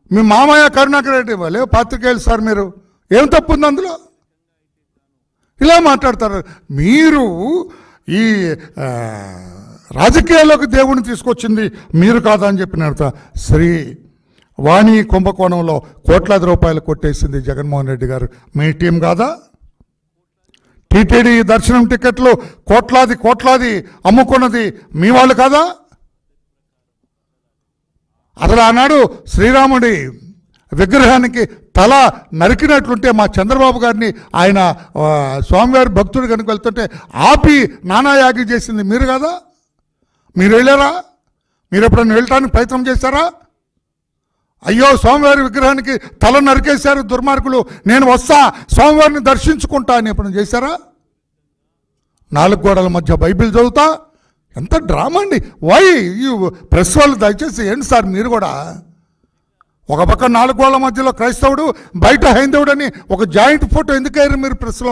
మీ మామయ్య కరుణాకర్ రెడ్డి వాళ్ళే పాత్రికేయులు సార్ మీరు ఏం తప్పు ఉంది అందులో ఇలా మాట్లాడతారు మీరు ఈ ఆ, రాజకీయాల్లోకి దేవుని తీసుకొచ్చింది మీరు కాదని చెప్పిన అర్థం శ్రీ వాణి కుంభకోణంలో కోట్లాది రూపాయలు కొట్టేసింది జగన్మోహన్ రెడ్డి గారు మీ టీం కాదా టీటీడీ దర్శనం టికెట్లు కోట్లాది కోట్లాది అమ్ముకున్నది మీ వాళ్ళు కాదా అసలు ఆనాడు శ్రీరాముడి విగ్రహానికి తల నరికినట్లుంటే మా చంద్రబాబు గారిని ఆయన ఆ, స్వామివారి భక్తుడు కనుక వెళ్తుంటే ఆపి నానాయాగి చేసింది మీరు కదా మీరు వెళ్ళారా మీరు ఎప్పుడైనా వెళ్ళటానికి ప్రయత్నం చేశారా అయ్యో స్వామివారి విగ్రహానికి తల నరికేశారు దుర్మార్గులు నేను వస్తా స్వామివారిని దర్శించుకుంటా అని ఎప్పుడు చేశారా నాలుగు గోడల మధ్య బైబిల్ చదువుతా ఎంత డ్రామా అండి వై ఈ ప్రెస్ వాళ్ళు దయచేసి ఏంటి సార్ మీరు కూడా ఒక పక్క నాలుగు గోడల మధ్యలో క్రైస్తవుడు బయట హైందవుడు అని ఒక జాయింట్ ఫోటో ఎందుకు అయ్యారు మీరు ప్రెస్లో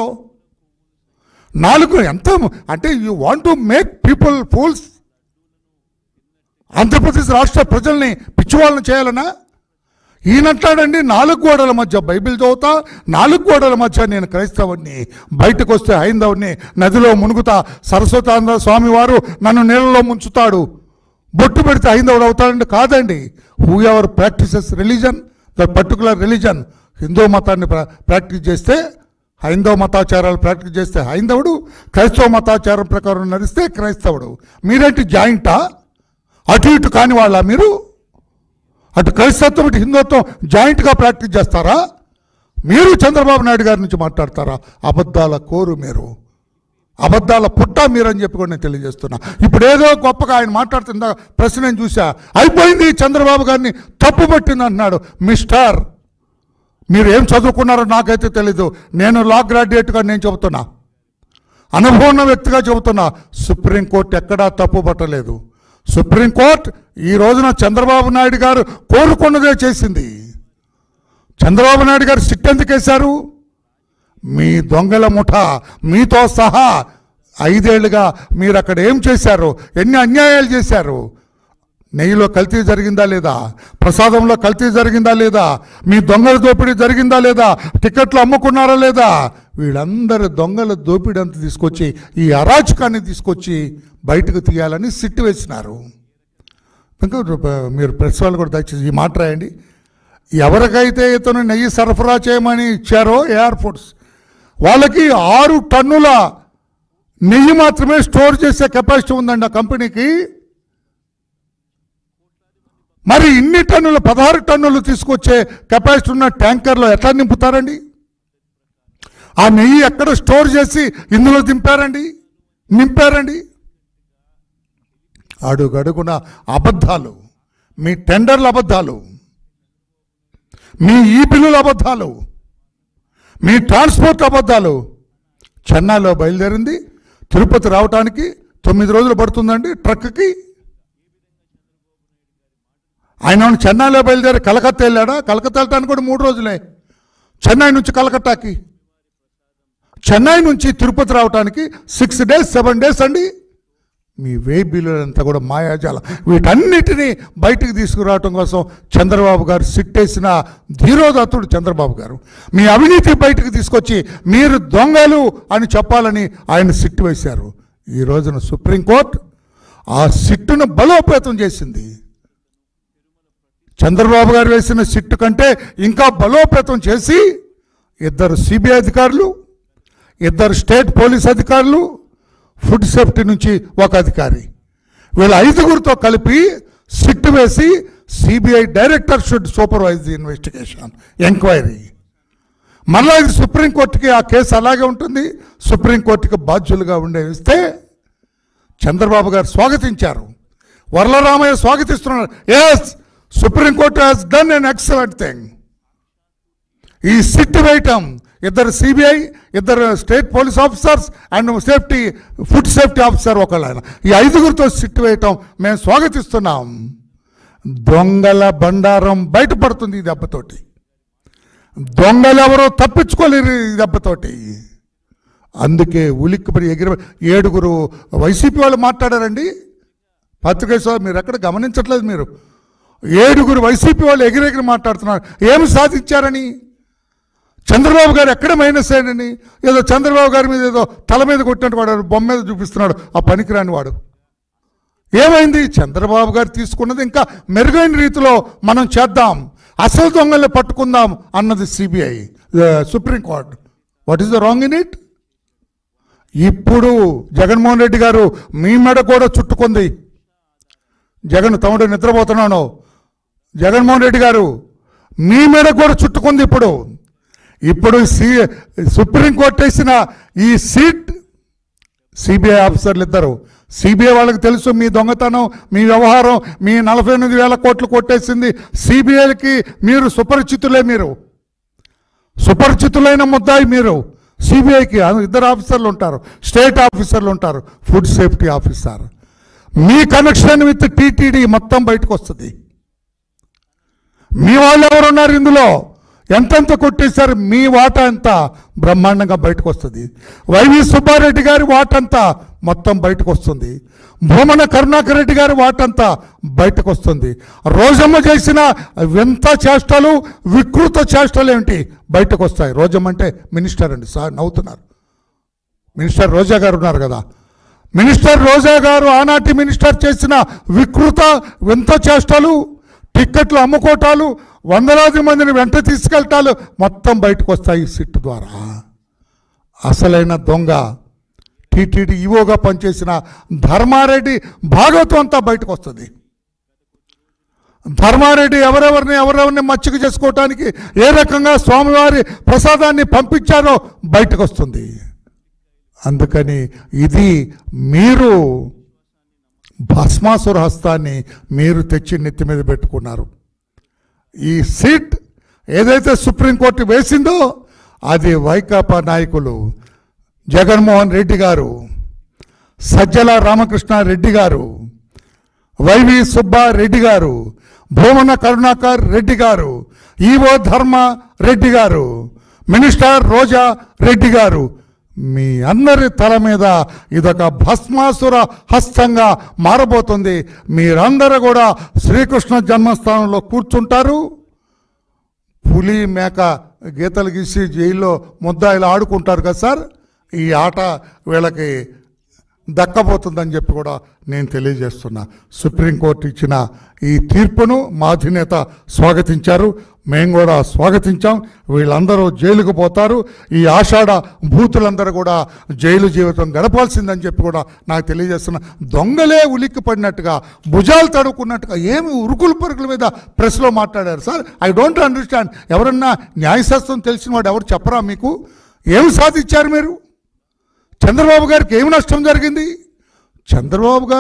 నాలుగు ఎంత అంటే you want to make people fools Andhra Pradesh రాష్ట్ర ప్రజల్ని పిచ్చివాళ్ళని చేయాలనా ఈయనంటాడండి నాలుగు గోడల మధ్య బైబిల్ చదువుతా నాలుగు గోడల మధ్య నేను క్రైస్తవుడిని బయటకు వస్తే హైందవుడిని నదిలో మునుగుతా సరస్వతాంధ్ర స్వామి వారు నన్ను నీళ్ళలో ముంచుతాడు బొట్టు పెడితే హైందవుడు అవుతాడండి కాదండి whoever practises religion the particular religion Hindu మతాన్ని ప్రా- ప్రాక్టీస్ చేస్తే హైందవ మతాచారాలు ప్రాక్టీస్ చేస్తే హైందవుడు క్రైస్తవ మతాచారం ప్రకారం నడిస్తే క్రైస్తవుడు మీరేంటి జాయింటా అటు ఇటు కాని వాళ్ళ మీరు అటు క్రైస్తత్వం ఇటు హిందుత్వం జాయింట్గా ప్రాక్టీస్ చేస్తారా మీరు చంద్రబాబు నాయుడు గారి నుంచి మాట్లాడతారా అబద్ధాల కోరు మీరు అబద్ధాల పుట్ట మీరని చెప్పి కూడా నేను తెలియజేస్తున్నా ఇప్పుడు ఏదో గొప్పగా ఆయన మాట్లాడుతుందా ప్రశ్న నేను చూసా అయిపోయింది చంద్రబాబు గారిని తప్పు పట్టింది అంటున్నాడు మిస్టర్ మీరు ఏం చదువుకున్నారో నాకైతే తెలీదు నేను లా గ్రాడ్యుయేట్గా నేను చెబుతున్నా అనుభవం ఉన్న వ్యక్తిగా చెబుతున్నా సుప్రీంకోర్టు ఎక్కడా తప్పు పట్టలేదు సుప్రీంకోర్టు ఈ రోజున చంద్రబాబు నాయుడు గారు కోరుకున్నదే చేసింది చంద్రబాబు నాయుడు గారు సిట్ ఎందుకు వేశారు మీ దొంగల ముఠ మీతో సహా ఐదేళ్లుగా మీరు అక్కడ ఏం చేశారు ఎన్ని అన్యాయాలు చేశారు నెయ్యిలో కల్తీ జరిగిందా లేదా ప్రసాదంలో కల్తీ జరిగిందా లేదా మీ దొంగల దోపిడీ జరిగిందా లేదా టికెట్లు అమ్ముకున్నారా లేదా వీళ్ళందరూ దొంగల దోపిడీ అంతా తీసుకొచ్చి ఈ అరాచకాన్ని తీసుకొచ్చి బయటకు తీయాలని సిట్టు వేసినారు ఇంకా మీరు ప్రెస్ వాళ్ళు కూడా దయచేసి ఈ మాట రాయండి ఎవరికైతే ఇతను నెయ్యి సరఫరా చేయమని ఇచ్చారో ఎయిర్పోర్ట్స్ వాళ్ళకి ఆరు టన్నుల నెయ్యి మాత్రమే స్టోర్ చేసే కెపాసిటీ ఉందండి ఆ కంపెనీకి మరి ఇన్ని టన్నులు పదహారు టన్నులు తీసుకొచ్చే కెపాసిటీ ఉన్న ట్యాంకర్లో ఎట్లా నింపుతారండి ఆ నెయ్యి ఎక్కడ స్టోర్ చేసి ఇందులో దింపారండి నింపారండి అడుగడుగున అబద్ధాలు మీ టెండర్ల అబద్ధాలు మీ ఈ బిల్లుల అబద్ధాలు మీ ట్రాన్స్పోర్ట్ అబద్ధాలు చెన్నైలో బయలుదేరింది తిరుపతి రావటానికి తొమ్మిది రోజులు పడుతుందండి ట్రక్కి ఆయన ఏమన్నా చెన్నైలో బయలుదేరి కలకత్తా వెళ్ళాడా కలకత్తా వెళ్ళటానికి కూడా మూడు రోజులే చెన్నై నుంచి కలకత్తాకి చెన్నై నుంచి తిరుపతి రావటానికి సిక్స్ డేస్ సెవెన్ డేస్ అండి మీ వే బిల్లులంతా కూడా మాయాజాలం వీటన్నిటినీ బయటికి తీసుకురావటం కోసం చంద్రబాబు గారు సిట్టేసిన ధీరోదత్తుడు చంద్రబాబు గారు మీ అవినీతి బయటికి తీసుకొచ్చి మీరు దొంగలు అని చెప్పాలని ఆయన సిట్టు వేశారు ఈ రోజున సుప్రీంకోర్టు ఆ సిట్టును బలోపేతం చేసింది చంద్రబాబు గారు వేసిన సిట్టు కంటే ఇంకా బలోపేతం చేసి ఇద్దరు సిబిఐ అధికారులు ఇద్దరు స్టేట్ పోలీస్ అధికారులు ఫుడ్ సేఫ్టీ నుంచి ఒక అధికారి వీళ్ళ ఐదుగురితో కలిపి సిట్ వేసి CBI director should supervise the investigation enquiry మళ్ళా ఇది సుప్రీంకోర్టుకి ఆ కేసు అలాగే ఉంటుంది సుప్రీంకోర్టుకి బాధ్యులుగా ఉండే ఇస్తే చంద్రబాబు గారు స్వాగతించారు వరలరామయ్య స్వాగతిస్తున్నారు yes supreme court has done an excellent thing ఈ సిట్ వేయటం ఇద్దరు సిబిఐ ఇద్దరు state police officers and safety food safety officer ఒకళ్ళు ఆయన ఈ ఐదుగురితో సిట్ వేయటం మేము స్వాగతిస్తున్నాం దొంగల బండారం బయటపడుతుంది ఈ దెబ్బతోటి దొంగలు ఎవరో తప్పించుకోలేరు ఈ దెబ్బతోటి అందుకే ఉలిక్కిపడి ఎగిరి ఏడుగురు వైసీపీ వాళ్ళు మాట్లాడారండి పత్రికేశ్వర మీరు ఎక్కడ గమనించట్లేదు మీరు ఏడుగురు వైసీపీ వాళ్ళు ఎగిరెగిరి మాట్లాడుతున్నారు ఏమి సాధించారని చంద్రబాబు గారు ఎక్కడ మైనస్ అయ్యాడని ఏదో చంద్రబాబు గారి మీద ఏదో తల మీద కొట్టినట్టు వాడు బొమ్మ మీద చూపిస్తున్నాడు ఆ పనికిరాని వాడు ఏమైంది చంద్రబాబు గారు తీసుకున్నది ఇంకా మెరుగైన రీతిలో మనం చేద్దాం అసలు దొంగల్ని పట్టుకుందాం అన్నది CBI supreme court what is the wrong in it ఇప్పుడు జగన్మోహన్ రెడ్డి గారు మీ మెడ కూడా చుట్టుకుంది జగన్ తమ్ముడు నిద్రపోతున్నాను జగన్మోహన్ రెడ్డి గారు మీ మీద కూడా చుట్టుకుంది ఇప్పుడు ఇప్పుడు సి సుప్రీంకోర్టు వేసిన ఈ సీట్ సిబిఐ ఆఫీసర్లు ఇద్దరు సిబిఐ వాళ్ళకి తెలుసు మీ దొంగతనం మీ వ్యవహారం మీ నలభై ఎనిమిది వేల కోట్లు కొట్టేసింది సిబిఐకి మీరు సుపరిచితులే మీరు సుపరిచితులైన ముద్దాయి మీరు సిబిఐకి ఇద్దరు ఆఫీసర్లు ఉంటారు స్టేట్ ఆఫీసర్లు ఉంటారు ఫుడ్ సేఫ్టీ ఆఫీసర్ మీ కనెక్షన్ విత్ టీటీడీ మొత్తం బయటకు వస్తుంది మీ వాళ్ళు ఎవరున్నారు ఇందులో ఎంతెంత కొట్టేశారు మీ వాటా ఎంత బ్రహ్మాండంగా బయటకు వస్తుంది వైవి సుబ్బారెడ్డి గారి వాటంతా మొత్తం బయటకు వస్తుంది భూమన కరుణాకర్ రెడ్డి గారి వాటంతా బయటకు వస్తుంది రోజమ్మ చేసిన వింత చేష్టలు వికృత చేష్టలు ఏమిటి బయటకు వస్తాయి రోజమ్మ అంటే మినిస్టర్ అండి సార్ నవ్వుతున్నారు మినిస్టర్ రోజా గారు ఉన్నారు కదా మినిస్టర్ రోజా గారు ఆనాటి మినిస్టర్ చేసిన వికృత వింత చేష్టలు టిక్కెట్లు అమ్ముకోటాలు వందలాది మందిని వెంట తీసుకెళ్తాలు మొత్తం బయటకు వస్తాయి ఈ సిట్ ద్వారా అసలైన దొంగ టీటీడీ ఈవోగా పనిచేసిన ధర్మారెడ్డి భాగవతం అంతా బయటకు వస్తుంది ధర్మారెడ్డి ఎవరెవరిని ఎవరెవరిని మచ్చిక చేసుకోవటానికి ఏ రకంగా స్వామివారి ప్రసాదాన్ని పంపించారో బయటకు వస్తుంది అందుకని ఇది మీరు భస్మాసుర హస్తాన్ని మీరు తెచ్చి నెత్తి మీద పెట్టుకున్నారు ఈ సీట్ ఏదైతే సుప్రీంకోర్టు వేసిందో అది వైకాపా నాయకులు జగన్మోహన్ రెడ్డి గారు సజ్జల రామకృష్ణారెడ్డి గారు వైవి సుబ్బారెడ్డి గారు భూమన కరుణాకర్ రెడ్డి గారు ఈవో ధర్మ రెడ్డి గారు మినిస్టర్ రోజా రెడ్డి గారు మీ అందరి తల మీద ఇదొక భస్మాసుర హస్తంగా మారబోతుంది మీరందరూ కూడా శ్రీకృష్ణ జన్మస్థానంలో కూర్చుంటారు పులి మేక గీతలు గీసి జైల్లో ముద్దాయిలు ఆడుకుంటారు కదా సార్ ఈ ఆట వీళ్ళకి దక్కబోతుందని చెప్పి కూడా నేను తెలియజేస్తున్నా సుప్రీంకోర్టు ఇచ్చిన ఈ తీర్పును మా అధినేత స్వాగతించారు మేము కూడా స్వాగతించాం వీళ్ళందరూ జైలుకు పోతారు ఈ ఆషాఢ భూతులందరూ కూడా జైలు జీవితం గడపాల్సిందని చెప్పి కూడా నాకు తెలియజేస్తున్నా దొంగలే ఉలిక్కి పడినట్టుగా భుజాలు తడుకున్నట్టుగా ఏమి ఉరుకుల పరుగుల మీద ప్రెస్లో మాట్లాడారు సార్ ఐ డోంట్ అండర్స్టాండ్ ఎవరన్నా న్యాయశాస్త్రం తెలిసిన వాడు ఎవరు చెప్పరా మీకు ఏమి సాధించారు మీరు చంద్రబాబు గారికి ఏమి నష్టం జరిగింది చంద్రబాబు గారు